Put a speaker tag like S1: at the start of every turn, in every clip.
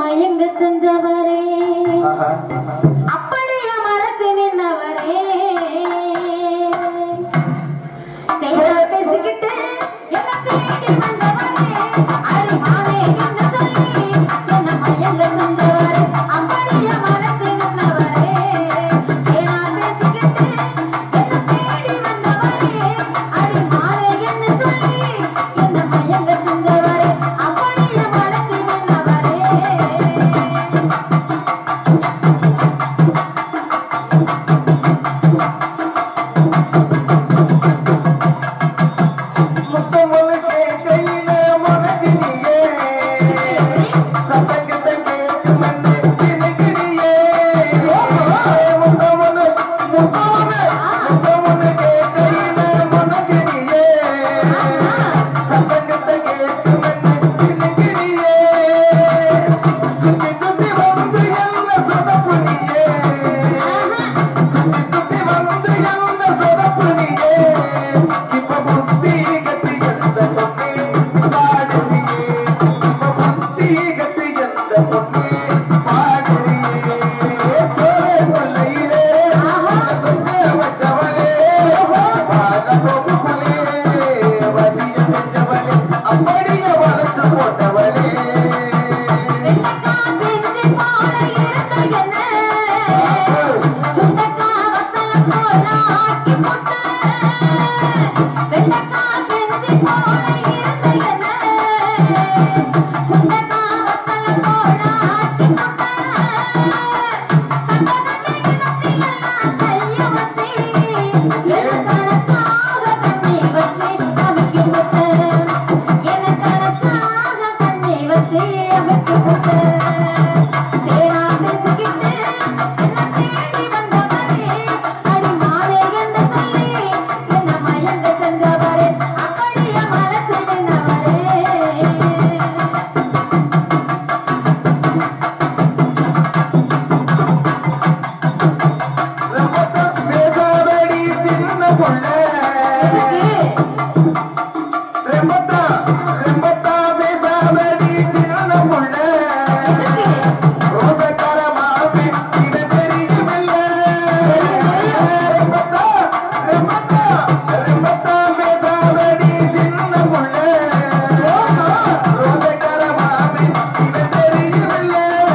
S1: மயங்க செஞ்சவரே
S2: ஆஹா.
S1: அப்படியே மரத்து நின்னவரே தேவா பேசிக்கிட்டு என்ன தேடி வந்தவரே அருமானே என்று சொல்லி என்ன மயங்க செஞ்சவரே அப்படியே மரத்து நின்னவரே தேவா பேசிக்கிட்டு என்ன தேடி வந்தவரே அருமானே என்று சொல்லி என்ன மயங்க செஞ்சவரே அப்படியே மரத்து நின்னவரே
S2: முத்தமுழு கேட்கையில முனகினியே. சத்தங்கிட்ட கேட்டு மண்ணு கிணுகினியே. முத்தமுழு, முத்தமுழு, முத்தமுழு கேட்கையில முனகினியே. சத்தங்கிட்ட கேட்டு மண்ணு கிணுகினியே. சுத்தி சுத்தி வந்து என்ன சொதப்புனியே. சுத்தி சுத்தி வந்து என்ன சொதப்புனியே. இப்ப புத்தி கட்டி எந்த பொண்ணே பாடுறியே. இப்ப புத்தி கட்டி எந்த பொண்ணே பாடுறியே. சோலை கொல்லையிலே சொந்த வச்சவளே, வாழ தொகுப்புலே, வசிய செஞ்சவளே, அப்படியே வளைச்சு போட்டவளே
S1: வெள்ளக்கா பிஞ்சு போல இருந்த என்ன சுண்டக்கா வத்தல போல ஆக்கி போட்ட வெள்ளக்கா பிஞ்சு போல இருந்த என்ன சுண்டக்கா வத்தல போல ஆக்கி போட்ட கண்ட கண்ட கிணத்திலெல்லாம் கைய வச்சு எனக்கணக்காக கண்ணை வச்சு அமைக்கி போட்ட எனக்கணக்காக கண்ணை வச்சு அமைக்கி போட்ட தேரா பேசிக்கிட்டு என்ன தேடி வந்தவரே அடி மாறே என்று சொல்லி என்ன மயங்க சென்றவரே அப்படியே மனசு நின்றவரே
S2: பேசாதடி சின்ன பொண்ண ரெம்பத்தா ரெம்பத்தா பேசாதடி சின்ன பொண்ண ரோசக்கார மாபி இது தெரியுமில்ல ரெம்பத்தா ரெம்பத்தா ரெம்பத்தா பேசாதடி சின்ன பொண்ண ரோசக்கார மாபி இது தெரியுமில்ல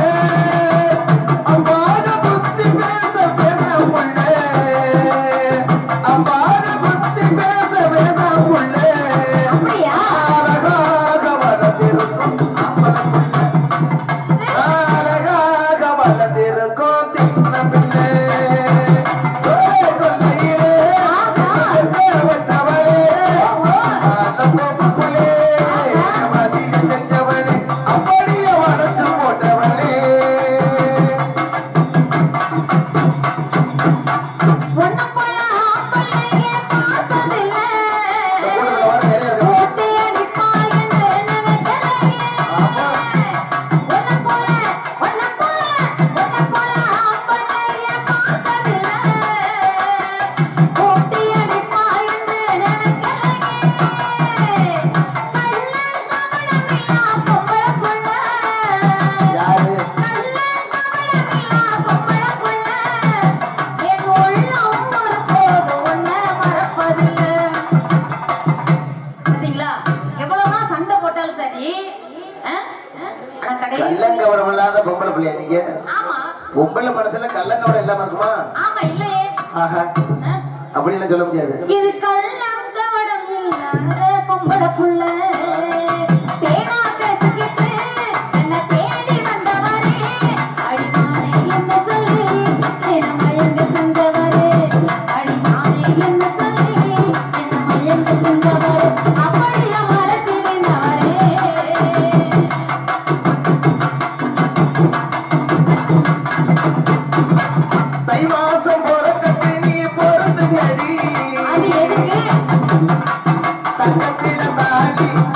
S2: அம்பாத புத்தி பேச வேணா புள்ள அம்பாத புத்தி பேச வேணா புள்ள
S1: அப்படியா
S2: அழகாக வளர்ந்திருக்கும் அழகாக வளர்ந்திருக்கும் தின்ன பிள்ளை சோலை கொல்லையிலே வச்சவளே ஆலப்போப்புக்குள்ளே மதிய செஞ்சவளே அப்படியே வளர்த்து போட்டவளே
S1: ஒண்ணு போல ஆம்பளையே பார்த்ததில்லை
S2: கூடல வர நிறைய இருக்கு.
S1: ஓட்டி அடிப்பாங்கன்னு நினைக்கலையே ஒண்ணு போல ஒண்ணு போல ஒண்ணு போல ஆம்பளையே பார்த்ததில்லை ஓட்டி அடிப்பாங்கன்னு நினைக்கலையே கள்ள கபடமில்லா பொம்பளை புள்ள
S2: யாரு
S1: நல்ல கபடமில்லா பொம்பளை புள்ள என் உள்ளம் ஒருபோதும் உன்னை மறப்பதில்லை. பாத்தீங்களா? எவ்வளவுதான் சண்டை போட்டாலும் சரி ஆ? ஆனா கடைசி-
S2: கள்ளங்கவடம் இல்லாத பொம்பளை பிள்ளையா நீங்க
S1: ஆமா
S2: பொம்பளை மனசுல கள்ளங்கவடம் இல்லாம இருக்குமா
S1: ஆமா இல்லையே
S2: ஆஹா
S1: ஆ?
S2: அப்படி எல்லாம் சொல்ல முடியாது
S1: இது கள்ளம் கவடம் இல்லாத பொம்பளை புள்ள தேனா பேசிக்கிட்டு என்ன தேடி வந்தவரே அடிமானே என்ன சொல்லி என்ன மயங்க செஞ்சவரே அடிமானே என்ன சொல்லி என்ன மயங்க செஞ்சவரே அப்படியே மரத்தில் நின்றவரே
S2: தை மாசம் பிறக்கட்டு நீ பொறுத்து கடி
S1: அது எதுக்கு
S2: தங்கத்தில தாலி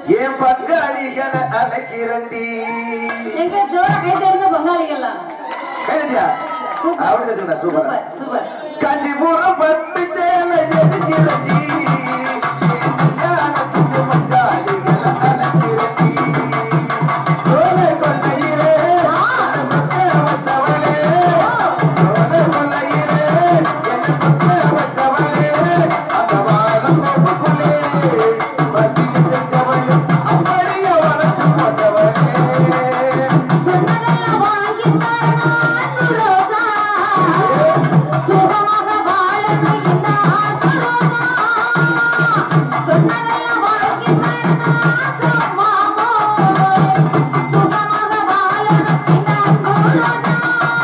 S2: என் பங்காளிகளை அழைக்கிறண்டி
S1: எங்க ஜோர கை தெரிஞ்ச பங்காளிகள்லாம்
S2: கைதியா அப்படிதான் சொன்ன சூப்பர்
S1: சூப்பர் சூப்பர்
S2: காஞ்சிபுரம் பட்டு சேலை எதுக்கிறண்டி என் கல்யாணத்துக்கு பங்காளிகளை அழைக்கிறண்டி சோலை கொல்லையிலே சொத்த வச்சவளே சோலை கொல்லையிலே என்ன சொத்த வச்சவளே அந்த வாழம் தோப்புக்குள்ளே பசிக்கு செஞ்சவளே அப்படியே வளர்த்து போட்டவளே
S1: சொன்னதெல்லாம் வாங்கி தரணும் ரோசா சுகமாக வாழணும் இந்த ஆசரோசா சொன்னதெல்லாம் வாங்கி தரணும் மாமோ சுகமாக வாழணும் இந்த ரோசா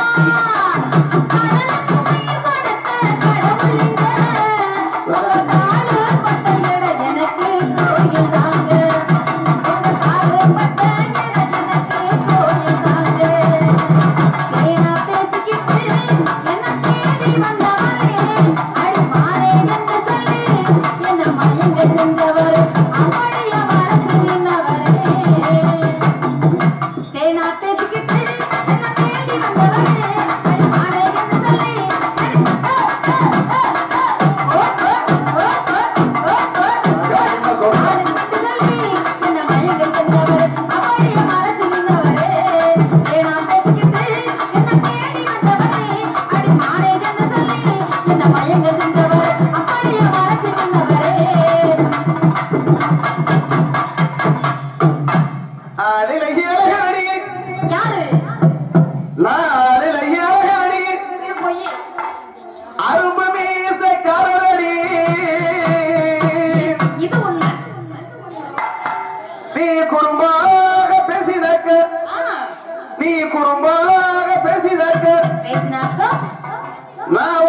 S1: தேனா பேசிக்கிட்டு என்ன தேடி வந்தவரே அடி மாறே என்று சொல்லி அடி ஓ ஓ ஓ ஓ ஓ ஓ ஆறு விட்டு சொல்லி என்ன மயங்க சென்றவரே அவளைய மறந்து நின்றவரே தேனா பேசிக்கிட்டு என்ன தேடி வந்தவரே அடி மாறே என்று சொல்லி என்ன மயங்க சென்றவரே அப்படியே மறந்து நின்றவரே
S2: ஆடில இளகாடி
S1: யாரு
S2: நாளில இளகாடி
S1: போய்
S2: அரும்பு மீச கரடி
S1: இது உண்மை
S2: நீ குறும்பாக பேசிதக்க
S1: ஆ
S2: நீ குறும்பாக பேசிதக்க
S1: பேசினாக்கா
S2: நான்